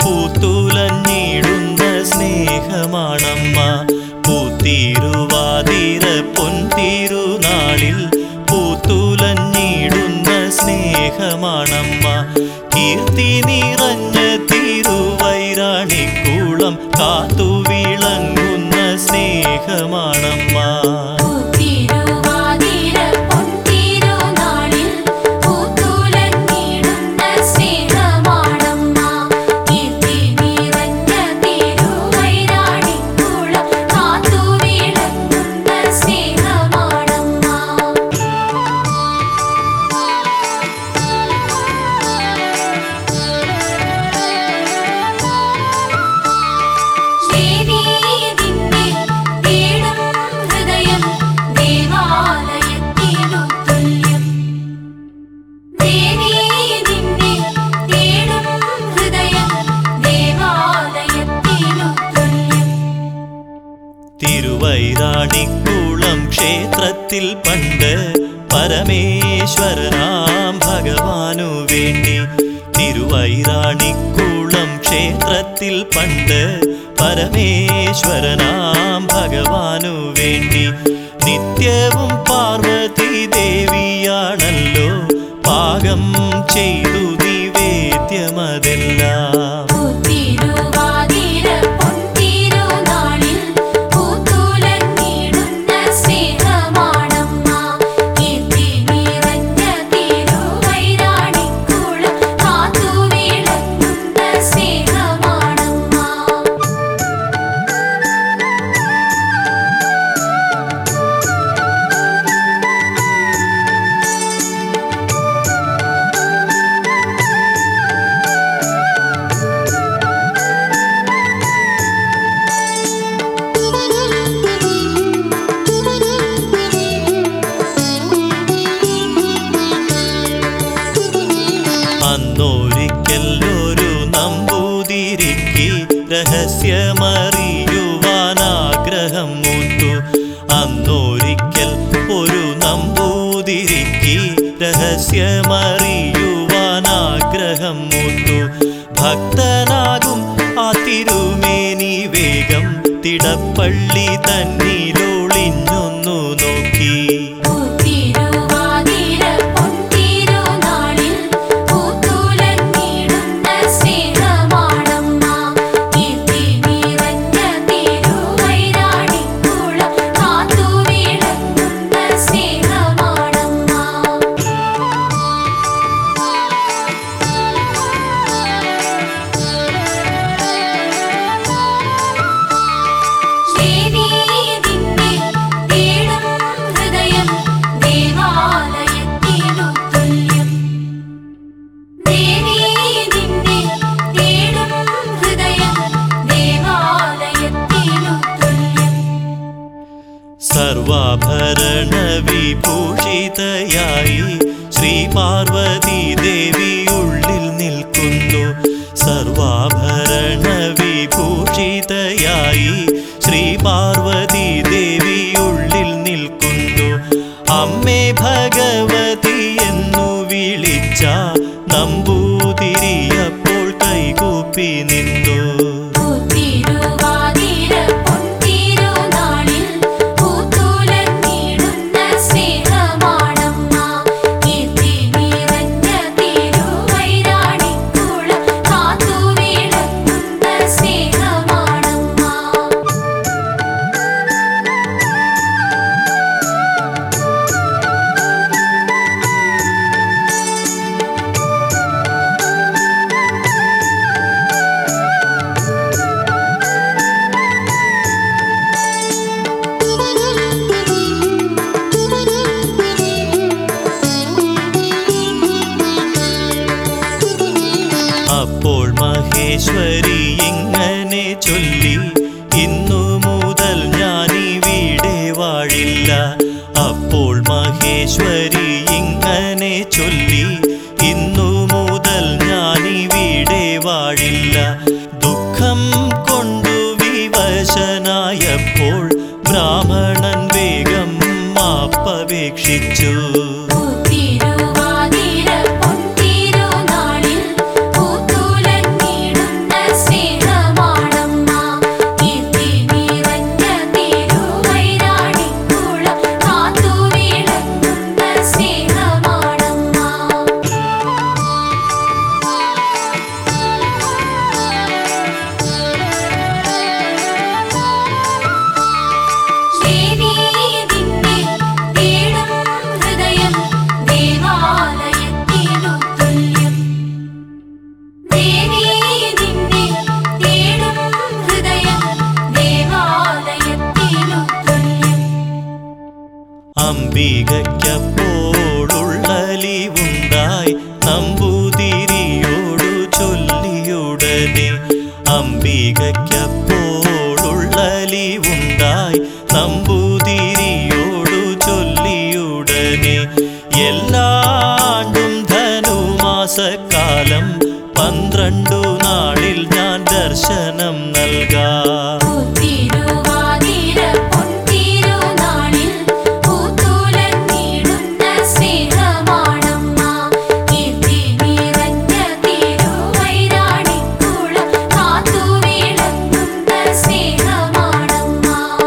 പൂത്തുലഞ്ഞിടുന്ന സ്നേഹമാണമ്മ പൂത്തിരുവാതിര പൊൻതിരുനാളിൽ പൂത്തുലഞ്ഞിടുന്ന സ്നേഹമാണമ്മ കീർത്തി നിറഞ്ഞ തിരുവൈരാണിക്കുളം കാത്തുവിളങ്ങുന്ന സ്നേഹമാണമ്മ തിരുവാതിര പൊൻതിരുനാളിൽ പൂത്തുലഞ്ഞിടുന്ന സ്നേഹമാണമ്മ കീർത്തി നിറഞ്ഞ തിരുവൈരാണിക്കുളം കാത്തുവിളങ്ങുന്ന സ്നേഹമാണമ്മ ദേവീതിന്നെ തേടും ഹൃദയം ദേവാലയത്തിനു തുല്യം ദേവീതിന്നെ തേടും ഹൃദയം ദേവാലയത്തിനു തുല്യം തിരുവൈരാണിക്കുളം ക്ഷേത്രത്തിൽ പണ്ട് പരമേശ്വരനാം ഭഗവാനു വേണ്ടി തിരുവൈരാണിക്കുളം ക്ഷേത്രത്തിൽ പണ്ട് പരമേശ്വരനാം ഭഗവാനു വേണ്ടി നിത്യവും പാർവതി ദേവിയാണല്ലോ പാകം ചെയ്തു നിവേദ്യമതെല്ലാം തിരുവാതിര പൊൻതിരുനാളിൽ പൂത്തുലഞ്ഞിടുന്ന സ്നേഹമാണമ്മ കീർത്തി നിറഞ്ഞ തിരുവൈരാണിക്കുളം കാത്തുവിളങ്ങുന്ന സ്നേഹമാണമ്മ അന്നൊരിക്കൽ ഒരു നമ്പൂതിരിക്ക് രഹസ്യമറിയുവാൻ ആഗ്രഹം മൂത്തു അന്നൊരിക്കൽ ഒരു നമ്പൂതിരിക്ക് രഹസ്യമറിയുവാൻ ആഗ്രഹം മൂത്തു ഭക്തനാകും ആ തിരുമേനി വേഗം തിടപ്പള്ളി തന്നിലൊളിഞ്ഞൊന്നു നോക്കി തിരുവാതിര പൊൻതിരുനാളിൽ പൂത്തുലഞ്ഞിടുന്ന സ്നേഹമാണമ്മ കീർത്തി നിറഞ്ഞ തിരുവൈരാണിക്കുളം കാത്തുവിളങ്ങുന്ന സ്നേഹമാണമ്മ ദേവീതിന്നെ തേടും ഹൃദയം ദേവാലയത്തിനു തുല്യം ദേവീതിന്നെ തേടും ഹൃദയം ദേവാലയത്തിനു തുല്യം സർവാഭരണ വിഭൂഷിതയായി ശ്രീ പാർവതി ദേവി ഉള്ളിൽ നിൽക്കുന്നു സർവാഭരണ വിഭൂഷിതയായി ശ്രീ പാർവതി ദേവി ഉള്ളിൽ നിൽക്കുന്നു അമ്മേ ഭഗവതി എന്നു വിളിച്ച നമ്പൂതിരിയപ്പോൾ കൈകൂപ്പി നിന്നു തിരുവാതിര പൊൻതിരുനാളിൽ പൂത്തുലഞ്ഞിടുന്ന സ്നേഹമാണമ്മ കീർത്തി നിറഞ്ഞ തിരുവൈരാണിക്കുളം കാത്തുവിളങ്ങുന്ന സ്നേഹമാണമ്മ അപ്പോൾ മഹേശ്വരി ഇങ്ങനെ ചൊല്ലി ഇന്നു മുതൽ ഞാൻ ഇവിടെ വാഴില്ല അപ്പോൾ മഹേശ്വരി ഇങ്ങനെ ചൊല്ലി ഇന്നു മുതൽ ഞാൻ ഇവിടെ വാഴില്ല ദുഃഖം കൊണ്ടു വിവശനായപ്പോൾ ബ്രാഹ്മണൻ വേഗം മാപ്പപേക്ഷിച്ചു തിരുവാതിര പൊൻതിരുനാളിൽ പൂത്തുലഞ്ഞിടുന്ന അംബികയ്ക്കപ്പോഴുള്ളലിവുണ്ടായി നമ്പൂതിരിയോടു ചൊല്ലിയുടനെ അംബികയ്ക്കപ്പോഴുള്ളലിവുണ്ടായി നമ്പൂതിരിയോടു ചൊല്ലിയുടനെ എല്ലാണ്ടും ധനുമാസക്കാലം പന്ത്രണ്ടു നാളിൽ ഞാൻ ദർശനം നൽകാം പൂത്തിരുവാതിര പൊൻതിരുനാളിൽ പൂത്തുലഞ്ഞിടുന്ന സ്നേഹമാണമ്മ. കീർത്തി നിറഞ്ഞ തിരുവൈരാണിക്കുളം കാത്തുവിളങ്ങുന്ന സ്നേഹമാണമ്മ.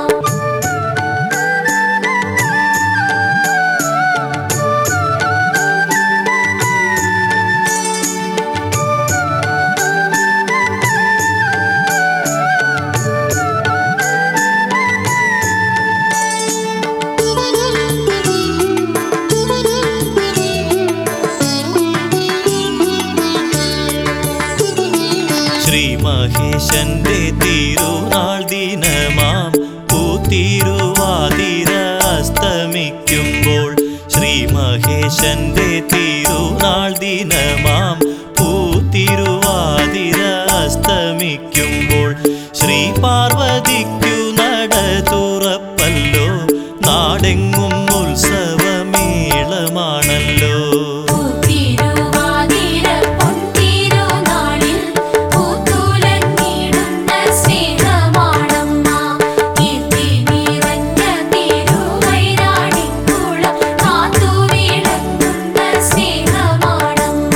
ശ്രീ മഹേശന്റെ തിരുനാൾ ദിനമാം പൂത്തിരുവാതിര അസ്തമിക്കുമ്പോൾ ശ്രീ മഹേശന്റെ തിരുനാൾ ദിനമാം പൂത്തിരുവാതിര അസ്തമിക്കുമ്പോൾ ശ്രീ പാർവതിക്കു നട തുറപ്പല്ലോ നാടെങ്ങും ഉത്സവമേളമാണല്ലോ പൂത്തിരുവാതിര പൊൻതിരുനാളിൽ പൂത്തുലഞ്ഞിടുന്ന സ്നേഹമാണമ്മ. കീർത്തി നിറഞ്ഞ തിരുവൈരാണിക്കുളം കാത്തുവിളങ്ങുന്ന സ്നേഹമാണമ്മ.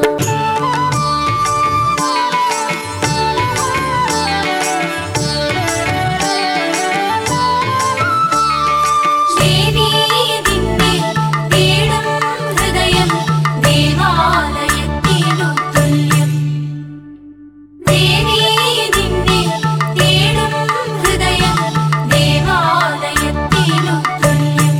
ദേവീ നിന്നെ തേടും ഹൃദയം ദേവാലയത്തിനു തുല്യം. ദേവീ നിന്നെ തേടും ഹൃദയം ദേവാലയത്തിനു തുല്യം.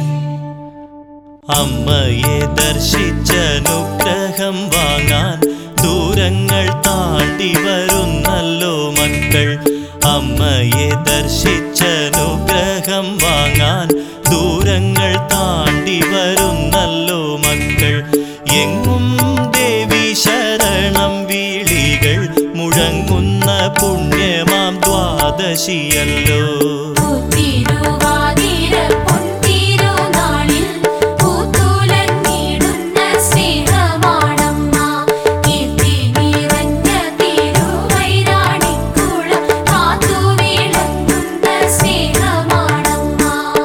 അമ്മയെ ദർശിച്ചനുഗ്രഹം വാങ്ങാൻ ദൂരങ്ങൾ താണ്ടി വരുന്നല്ലോ മക്കൾ അമ്മയെ ദർശിച്ചനുഗ്രഹം വാങ്ങാൻ ദൂരങ്ങൾ താണ്ടി വരുന്നല്ലോ മക്കൾ എങ്ങും ദേവി ശരണം വിളികൾ മുഴങ്ങുന്ന പുണ്യമാം ദ്വാദശിയല്ലോ പൂത്തിരുവാതിര പൊൻതിരുനാളിൽ പൂത്തുലഞ്ഞിടുന്ന സ്നേഹമാണമ്മ. കീർത്തി നിറഞ്ഞ തിരുവൈരാണിക്കുളം കാത്തുവിളങ്ങുന്ന സ്നേഹമാണമ്മ.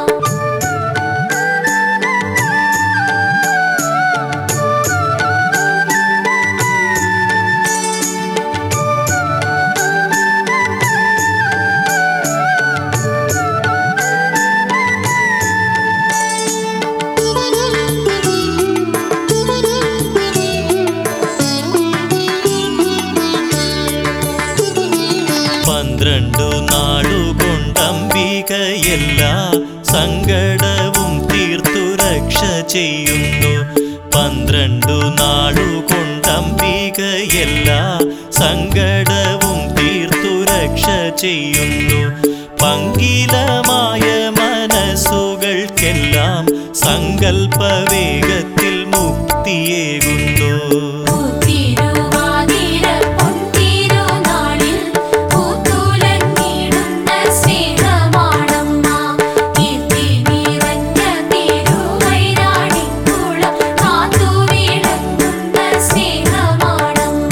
പന്ത്രണ്ടു നാളുകൊണ്ടംബികയെല്ലാ സങ്കടവും തീർത്തു രക്ഷ ചെയ്യുന്നു പന്ത്രണ്ടു നാളുകൊണ്ടംബികയെല്ലാ സങ്കടവും തീർത്തു രക്ഷ ചെയ്യുന്നു പങ്കിലമായ മനസ്സുകൾക്കെല്ലാം സങ്കൽപ്പവേഗത്തിൽ മുക്തിയേകുന്നു പൂത്തിരുവാതിര പൊൻതിരുനാളിൽ പൂത്തുലഞ്ഞിടുന്ന സ്നേഹമാണമ്മ. കീർത്തി നിറഞ്ഞ തിരുവൈരാണിക്കുളം കാത്തുവിളങ്ങുന്ന സ്നേഹമാണമ്മ.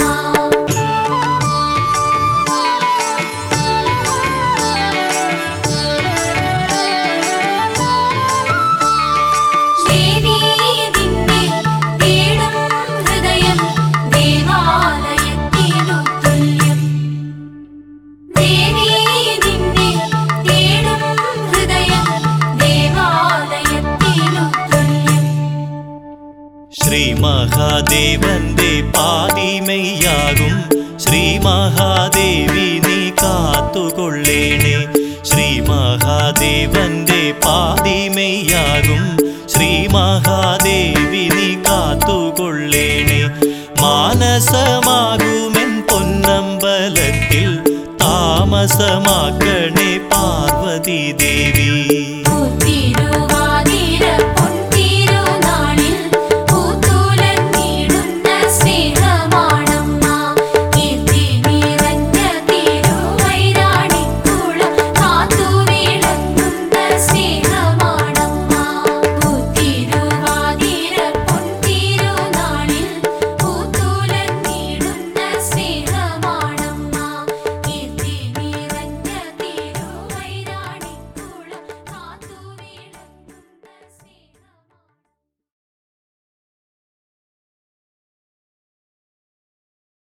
ദേവീ നിന്നെ തേടും ഹൃദയം ദേവാലയത്തിനു തുല്യം. ദേവീ നിന്നെ തേടും ഹൃദയം ദേവാലയത്തിനു തുല്യം. ശ്രീ മഹാദേവന്റെ പാതിമയ്യാകും ശ്രീ മഹാദേവി നീ കാത്തുകൊള്ളേണേ ശ്രീ മഹാദേവന്റെ പാതിമയ്യാകും ശ്രീ മഹാദേവി നീ കാത്തുകൊള്ളേണേ മാനസമാകുമെൻ പൊന്നമ്പലത്തിൽ താമസമാക്കണേ പാർവതി ദേവി